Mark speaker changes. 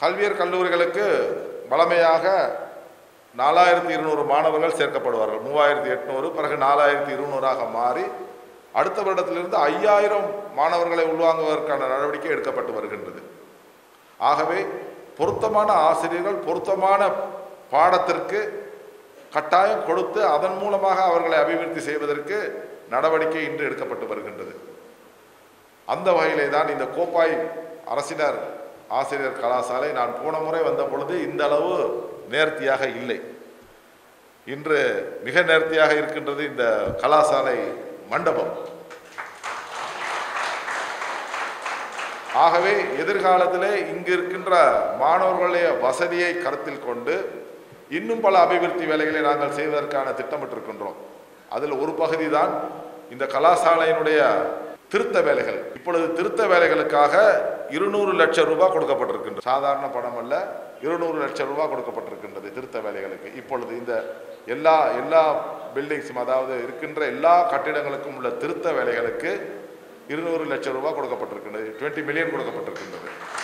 Speaker 1: கல்வியர் கல்லூரிகளுக்கு வளமையாக நாலாயிரத்தி இருநூறு மாணவர்கள் சேர்க்கப்படுவார்கள் மூவாயிரத்தி எட்நூறு பிறகு நாலாயிரத்தி இருநூறாக மாறி அடுத்த வருடத்திலிருந்து ஐயாயிரம் மாணவர்களை உள்வாங்குவதற்கான நடவடிக்கை எடுக்கப்பட்டு வருகின்றது ஆகவே பொருத்தமான ஆசிரியர்கள் பொருத்தமான பாடத்திற்கு கட்டாயம் கொடுத்து அதன் மூலமாக அவர்களை அபிவிருத்தி செய்வதற்கு நடவடிக்கை இன்று எடுக்கப்பட்டு வருகின்றது அந்த வகையிலே தான் இந்த கோப்பாய் அரசினர் ஆசிரியர் கலாசாலை நான் போன முறை வந்த பொழுது இந்த அளவு நேர்த்தியாக இல்லை இன்று மிக நேர்த்தியாக இருக்கின்றது இந்த கலாசாலை மண்டபம் ஆகவே எதிர்காலத்திலே இங்கு இருக்கின்ற மாணவர்களுடைய வசதியை கருத்தில் கொண்டு இன்னும் பல அபிவிருத்தி வேலைகளை நாங்கள் செய்வதற்கான திட்டமிட்டிருக்கின்றோம் அதில் ஒரு பகுதி தான் இந்த கலாசாலையினுடைய திருத்த வேலைகள் இப்பொழுது திருத்த வேலைகளுக்காக இருநூறு லட்சம் ரூபாய் கொடுக்கப்பட்டிருக்கின்றது சாதாரண பணம் அல்ல இருநூறு லட்சம் ரூபாய் கொடுக்கப்பட்டிருக்கின்றது திருத்த வேலைகளுக்கு இப்பொழுது இந்த எல்லா எல்லா பில்டிங்ஸும் அதாவது இருக்கின்ற எல்லா கட்டிடங்களுக்கும் உள்ள திருத்த வேலைகளுக்கு இருநூறு லட்சம் ரூபாய் கொடுக்கப்பட்டிருக்கின்றது டுவெண்ட்டி மில்லியன் கொடுக்கப்பட்டிருக்கின்றது